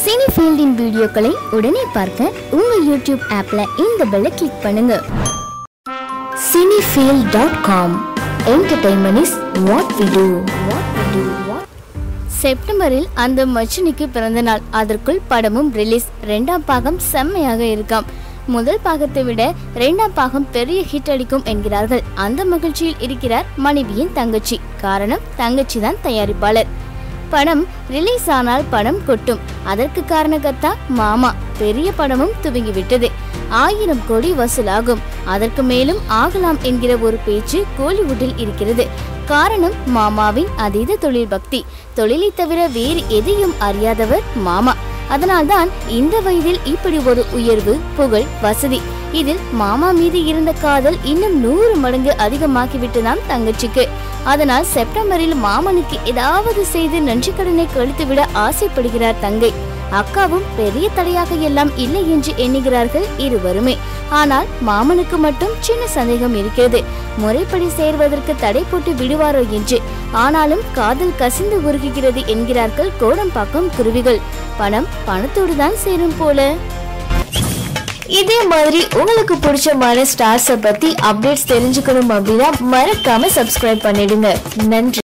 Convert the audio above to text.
cine ஃபீல்டின் வீடியோக்களை உடனே பார்க்க உங்க யூடியூப் ஆப்ல இந்த பெல்லை கிளிக் பண்ணுங்க Cinefeel dot com entertainment is what we do what we do செப்டம்பரில் அந்த மச்சினிக்கு பிறந்த நாள் அதற்குள் படமும் ரிலீஸ் ரெண்டாம் பாகம் செம்மையாக இருக்காம் முதல் பாகத்தை விட இரண்டாம் பாகம் பெரிய ஹிட் அடிக்கும் என்கிறார்கள் அந்த மகிழ்ச்சியில் இருக்கிறார் மனைவியின் தங்கச்சி காரணம் தங்கச்சி தான் தயாரிப்பாளர் படம் ரிலீஸ் ஆனால் படம் கொட்டும் அதற்கு காரணகர்த்தா மாமா பெரிய படமும் துவங்கிவிட்டது ஆயிரம் கோடி வசூலாகும் அதற்கு மேலும் ஆகலாம் என்கிற ஒரு பேச்சு கோலிவுட்டில் இருக்கிறது காரணம் மாமாவின் அதீத தொழில் பக்தி தொழிலை தவிர வேறு எதையும் அறியாதவர் மாமா அதனால்தான் இந்த வயதில் இப்படி ஒரு உயர்வு புகழ் வசதி இதில் மாமா மீது இருந்த காதல் இன்னும் நூறு மடங்கு அதிகமாக்கிவிட்டுதான் தங்கச்சிக்கு அதனால் செப்டம்பரில் மாமனுக்கு ஏதாவது செய்து நன்றி கடனை கழித்துவிட ஆசைப்படுகிறார் தங்கை அக்காவும் பெரிய தடையாக எல்லாம் இல்லை என்று எண்ணுகிறார்கள் இருவருமே ஆனால் மாமனுக்கு மட்டும் சின்ன சந்தேகம் இருக்கிறது முறைப்படி சேர்வதற்கு தடை போட்டு விடுவாரோ என்று ஆனாலும் காதல் கசிந்து உருகுகிறது என்கிறார்கள் கோடம்பாக்கம் குருவிகள் பணம் பணத்தோடு தான் சேரும் போல இதே மாதிரி உங்களுக்கு பிடிச்சமான ஸ்டார்ஸை பத்தி அப்டேட்ஸ் தெரிஞ்சுக்கணும் அப்படின்னா மறக்காம சப்ஸ்கிரைப் பண்ணிடுங்க நன்றி